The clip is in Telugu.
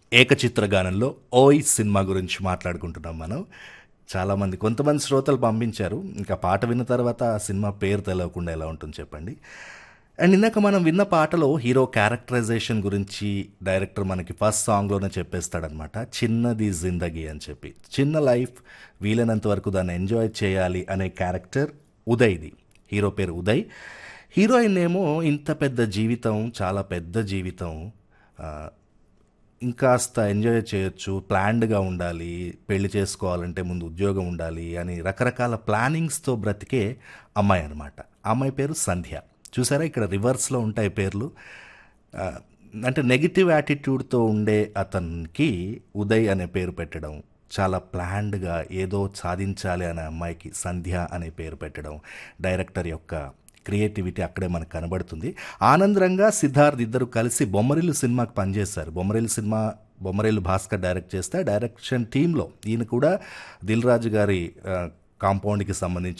ఏకచిత్ర గానంలో ఓయ్ సినిమా గురించి మాట్లాడుకుంటున్నాం మనం చాలామంది కొంతమంది శ్రోతలు పంపించారు ఇంకా పాట విన్న తర్వాత ఆ సినిమా పేరు తెలియకుండా ఎలా ఉంటుంది చెప్పండి అండ్ ఇందాక మనం విన్న పాటలో హీరో క్యారెక్టరైజేషన్ గురించి డైరెక్టర్ మనకి ఫస్ట్ సాంగ్లోనే చెప్పేస్తాడనమాట చిన్నది జిందగీ అని చెప్పి చిన్న లైఫ్ వీలైనంత వరకు దాన్ని ఎంజాయ్ చేయాలి అనే క్యారెక్టర్ ఉదయ్ది హీరో పేరు ఉదయ్ హీరోయిన్ ఏమో ఇంత పెద్ద జీవితం చాలా పెద్ద జీవితం ఆ, ఇంకాస్త ఎంజాయ్ చేయొచ్చు ప్లాన్డ్గా ఉండాలి పెళ్లి చేసుకోవాలంటే ముందు ఉద్యోగం ఉండాలి అని రకరకాల ప్లానింగ్స్తో బ్రతికే అమ్మాయి అనమాట అమ్మాయి పేరు సంధ్య చూసారా ఇక్కడ రివర్స్లో ఉంటాయి పేర్లు ఆ, అంటే నెగిటివ్ యాటిట్యూడ్తో ఉండే అతనికి ఉదయ్ అనే పేరు పెట్టడం చాలా ప్లాన్డ్గా ఏదో సాధించాలి అనే అమ్మాయికి సంధ్య అనే పేరు పెట్టడం డైరెక్టర్ యొక్క క్రియేటివిటీ అక్కడే మనకు కనబడుతుంది ఆనందరంగా సిద్ధార్థ్ ఇద్దరు కలిసి బొమ్మరిల్లు సినిమాకి పనిచేశారు బొమ్మరిల్లు సినిమా బొమ్మరిల్లు భాస్కర్ డైరెక్ట్ చేస్తే డైరెక్షన్ టీంలో ఈయన కూడా దిల్ రాజు గారి ఆ, కాంపౌండ్కి సంబంధించి